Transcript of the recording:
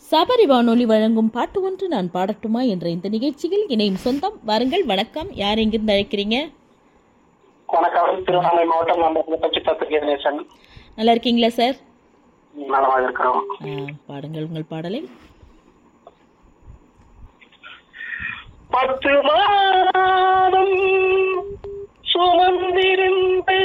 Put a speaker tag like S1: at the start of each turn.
S1: சபரி வானொலி வழங்கும் பாட்டு ஒன்று நான் பாடட்டுமா என்ற இந்த நிகழ்ச்சியில் இணையும் சொந்தம் வாருங்கள் வணக்கம் யார் எங்கிருந்து அழைக்கிறீங்க
S2: வணக்கம் திருவண்ணாமலை மாவட்டம் நம்ம பற்றி பத்திரிகை கணேசன்
S1: நல்லா இருக்கீங்களா சார்
S2: நலமாக இருக்கிறோம்
S1: ஆ, பாடுங்கள் உங்கள் பாடலை
S2: பத்து மாதம் சுமந்திருந்த